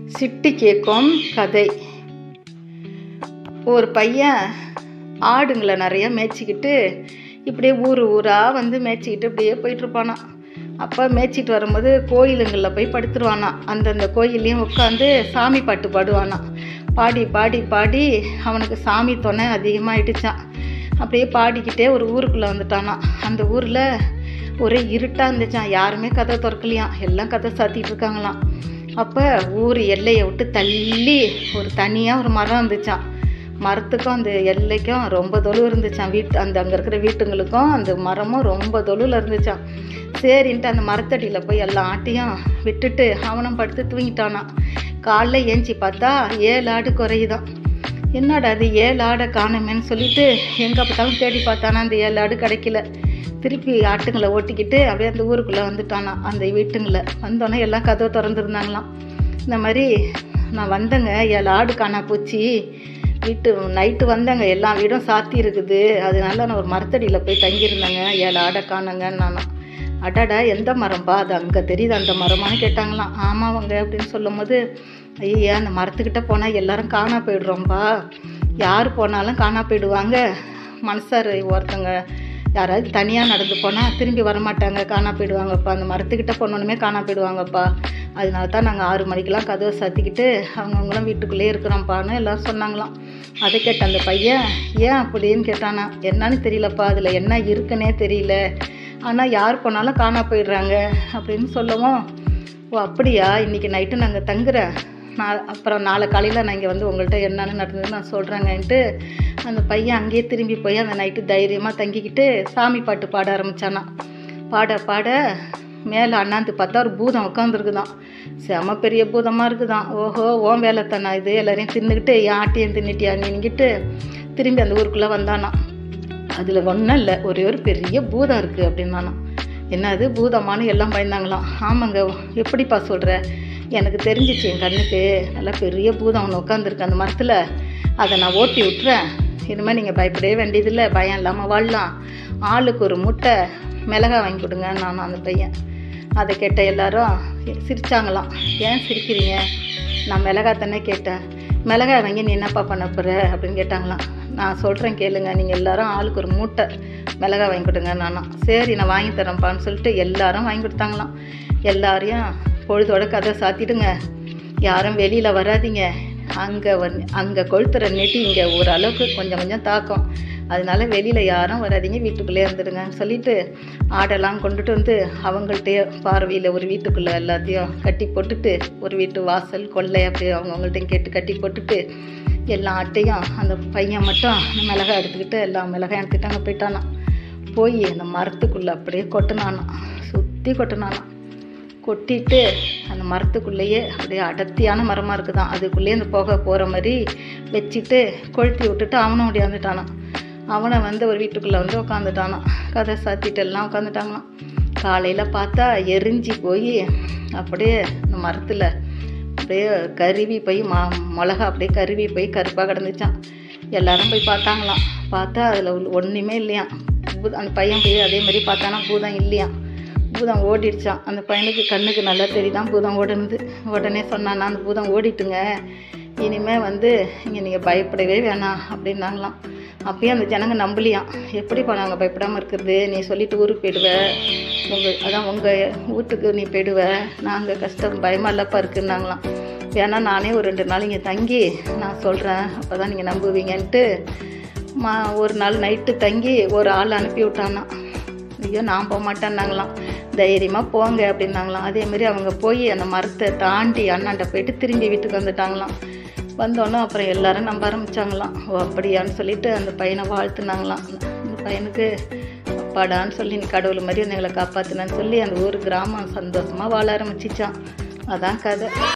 city கேட்கும் கதை ஒரு பையன் ஆடுங்களை நிறைய மேய்ச்சிக்கிட்டு இப்படியே ஊர் ஊராக வந்து மேய்ச்சிக்கிட்டு இப்படியே போயிட்டுருப்பானா அப்போ மேய்ச்சிட்டு வரும்போது கோயிலுங்களில் போய் படுத்துருவானா அந்தந்த கோயில்லையும் உட்காந்து சாமி பாட்டு பாடுவானா பாடி பாடி பாடி அவனுக்கு சாமி துணை அதிகமாகிடுச்சான் அப்படியே பாடிக்கிட்டே ஒரு ஊருக்குள்ளே வந்துட்டானா அந்த ஊரில் ஒரே இருட்டாக இருந்துச்சான் யாருமே கதை திறக்கலையாம் எல்லாம் கதை சாத்திட்டு இருக்காங்களாம் அப்போ ஊர் எல்லையை விட்டு தள்ளி ஒரு தனியாக ஒரு மரம் இருந்துச்சான் மரத்துக்கும் அந்த எல்லைக்கும் ரொம்ப தொழு இருந்துச்சான் வீட்டு அந்த அங்கே இருக்கிற வீட்டுங்களுக்கும் அந்த மரமும் ரொம்ப தொழுவில் இருந்துச்சான் சரின்ட்டு அந்த மரத்தடியில் போய் எல்லா ஆட்டையும் விட்டுட்டு அவனும் படுத்து தூங்கிட்டானான் காலைல ஏஞ்சி பார்த்தா ஏழு ஆடு குறையுதான் என்னடா அது ஏழு ஆடை காணுமேன்னு சொல்லிட்டு எங்கே பார்த்தாலும் தேடி பார்த்தானா அந்த ஏழு ஆடு கிடைக்கல திருப்பி ஆட்டுங்களை ஓட்டிக்கிட்டு அப்படியே அந்த ஊருக்குள்ளே வந்துட்டானா அந்த வீட்டுங்களை வந்தோடனே எல்லாம் கதவை திறந்துருந்தாங்களாம் இந்த மாதிரி நான் வந்தேங்க ஏழு ஆடு காணா போச்சு வீட்டு நைட்டு வந்தேங்க எல்லா வீடும் சாத்தி இருக்குது அதனால நான் ஒரு மரத்தடியில் போய் தங்கியிருந்தேங்க ஏழு ஆடை காணுங்கன்னு நானும் அடாடா எந்த மரம்பா அது அங்கே தெரியுது அந்த மரமான்னு கேட்டாங்களாம் ஆமாவங்க அப்படின்னு சொல்லும் போது ஐயா அந்த மரத்துக்கிட்ட போனால் எல்லாரும் காணா போயிடுறோம்பா யார் போனாலும் காணா போயிடுவாங்க மனுஷார் ஒருத்தங்க யாராவது தனியாக நடந்து போனால் திரும்பி வரமாட்டாங்க காணா போயிடுவாங்கப்பா அந்த மரத்துக்கிட்ட போனோன்னுமே காணா போயிடுவாங்கப்பா அதனால தான் நாங்கள் ஆறு மணிக்கெலாம் கதவை சாத்திக்கிட்டு அவங்கவுங்களும் வீட்டுக்குள்ளேயே இருக்கிறோம்ப்பான்னு எல்லாம் சொன்னாங்களாம் அதை கேட்ட அந்த பையன் ஏன் அப்படின்னு கேட்டானா என்னன்னு தெரியலப்பா அதில் என்ன இருக்குன்னே தெரியல ஆனால் யார் போனாலும் காணா போயிடுறாங்க அப்படின்னு சொல்லவும் ஓ அப்படியா இன்றைக்கி நைட்டு நாங்கள் தங்குறேன் நான் அப்புறம் நாளை காலையில் நான் இங்கே வந்து உங்கள்கிட்ட என்னென்னு நடந்ததுன்னு நான் சொல்கிறேங்கன்ட்டு அந்த பையன் அங்கேயே திரும்பி போய் அந்த நைட்டு தைரியமாக தங்கிக்கிட்டு சாமி பாட்டு பாட ஆரம்பித்தானா பாட பாட மேலே அண்ணாந்து பார்த்தா ஒரு பூதம் உட்காந்துருக்குதான் செம பெரிய பூதமாக இருக்குதான் ஓஹோ ஓன் வேலை தானே இது எல்லாரையும் தின்னுக்கிட்டு என் ஆட்டையும் தின்னுட்டியா நின்றுக்கிட்டு திரும்பி அந்த ஊருக்குள்ளே வந்தானா அதில் ஒன்றும் இல்லை ஒரே ஒரு பெரிய பூதம் இருக்குது அப்படின்னானா என்னது பூதமானு எல்லாம் பயந்தாங்களாம் ஆமாங்க எப்படிப்பா சொல்கிற எனக்கு தெரிஞ்சிச்சு என் கண்ணுக்கு நல்லா பெரிய பூதம் ஒன்று உட்காந்துருக்கு அந்த மரத்தில் அதை நான் ஓட்டி விட்டுறேன் இனிமேல் நீங்கள் பயப்படவே வேண்டியதில்லை பயம் இல்லாமல் வாழலாம் ஆளுக்கு ஒரு முட்டை மிளகாய் வாங்கி கொடுங்க நான் அந்த பையன் அதை கேட்ட எல்லாரும் சிரிச்சாங்களாம் ஏன் சிரிக்கிறீங்க நான் மிளகாய் தானே கேட்டேன் மிளகாய் வாங்கி நீ என்னப்பா பண்ண போகிற அப்படின்னு கேட்டாங்களாம் நான் சொல்கிறேன் கேளுங்க நீங்கள் எல்லாரும் ஆளுக்கு ஒரு மூட்டை மிளகாய் வாங்கி கொடுங்க நானும் சரி நான் வாங்கி தரேன்ப்பான்னு சொல்லிட்டு எல்லாரும் வாங்கி கொடுத்தாங்களாம் எல்லாரையும் பொழுதோட கதை சாத்திடுங்க யாரும் வெளியில் வராதிங்க அங்கே வந்து அங்கே கொளுத்துற நெட்டி இங்கே ஓரளவுக்கு கொஞ்சம் கொஞ்சம் தாக்கம் அதனால வெளியில் யாரும் வராதிங்க வீட்டுக்குள்ளே இருந்துடுங்கன்னு சொல்லிட்டு ஆடெல்லாம் கொண்டுட்டு வந்து அவங்கள்ட்டயே பார்வையில் ஒரு வீட்டுக்குள்ளே எல்லாத்தையும் கட்டி போட்டுட்டு ஒரு வீட்டு வாசல் கொள்ளை அப்படியே அவங்கவுங்கள்ட்டையும் கேட்டு கட்டி போட்டுட்டு எல்லா ஆட்டையும் அந்த பையன் மட்டும் மிளகாய் எடுத்துக்கிட்டு எல்லா மிளகாய் எடுத்துக்கிட்டு அங்கே போயிட்டானான் போய் அந்த மரத்துக்குள்ளே அப்படியே கொட்டினானான் சுற்றி கொட்டினானான் கொட்டிட்டு அந்த மரத்துக்குள்ளேயே அப்படியே அடர்த்தியான மரமாக இருக்குதான் அதுக்குள்ளேயே அந்த புகை போகிற மாதிரி வச்சுட்டு கொளுத்தி விட்டுட்டு அவனும் ஓடியாந்துட்டானான் அவனை வந்து ஒரு வீட்டுக்குள்ளே வந்து உட்காந்துட்டானான் கதை சாத்திட்டு எல்லாம் உட்காந்துட்டாங்களாம் காலையில் பார்த்தா எரிஞ்சு போய் அப்படியே இந்த மரத்தில் அப்படியே கருவி போய் மா மிளகா அப்படியே கருவி போய் கருப்பாக கிடந்துச்சான் எல்லாரும் போய் பார்த்தாங்களாம் பார்த்தா அதில் ஒன்றுமே இல்லையாம் அந்த பையன் போய் அதே மாதிரி பார்த்தானா பூதம் இல்லையாம் பூதம் ஓடிடுச்சான் அந்த பையனுக்கு கண்ணுக்கு நல்லா தெரியுதான் பூதம் ஓடுனது உடனே சொன்னானா அந்த பூதம் ஓடிட்டுங்க இனிமேல் வந்து இங்கே நீங்கள் பயப்படவே வேணாம் அப்படின்னாங்களாம் அப்பயும் அந்த ஜனங்க நம்பலியாம் எப்படிப்பா நாங்கள் பயப்படாமல் இருக்கிறது நீ சொல்லிட்டு ஊருக்கு போயிடுவ உங்கள் அதான் உங்கள் வீட்டுக்கு நீ போயிடுவ நாங்கள் கஷ்டம் பயமாக இல்லப்பா இருக்குன்னாங்களாம் வேணா நானே ஒரு ரெண்டு நாள் இங்கே தங்கி நான் சொல்கிறேன் அப்போ தான் நீங்கள் நம்புவீங்கன்ட்டு மா ஒரு நாள் நைட்டு தங்கி ஒரு ஆள் அனுப்பி விட்டானா ஐயோ நான் போக மாட்டேன்னாங்களாம் தைரியமாக போங்க அப்படின்னாங்களாம் அதேமாரி அவங்க போய் அந்த மரத்தை தாண்டி அண்ணாண்ட போயிட்டு திரும்பி வீட்டுக்கு வந்துட்டாங்களாம் வந்தோன்னே அப்புறம் எல்லாரும் நம்ப ஆரம்பித்தாங்களாம் ஓ அப்படியான்னு சொல்லிட்டு அந்த பையனை வாழ்த்துனாங்களாம் அந்த பையனுக்கு அப்பாடான்னு சொல்லி நீ கடவுள் மாதிரி எங்களை காப்பாற்றினான்னு சொல்லி அந்த ஊர் கிராமம் சந்தோஷமாக வாழ ஆரம்பிச்சிச்சான் அதான் கதை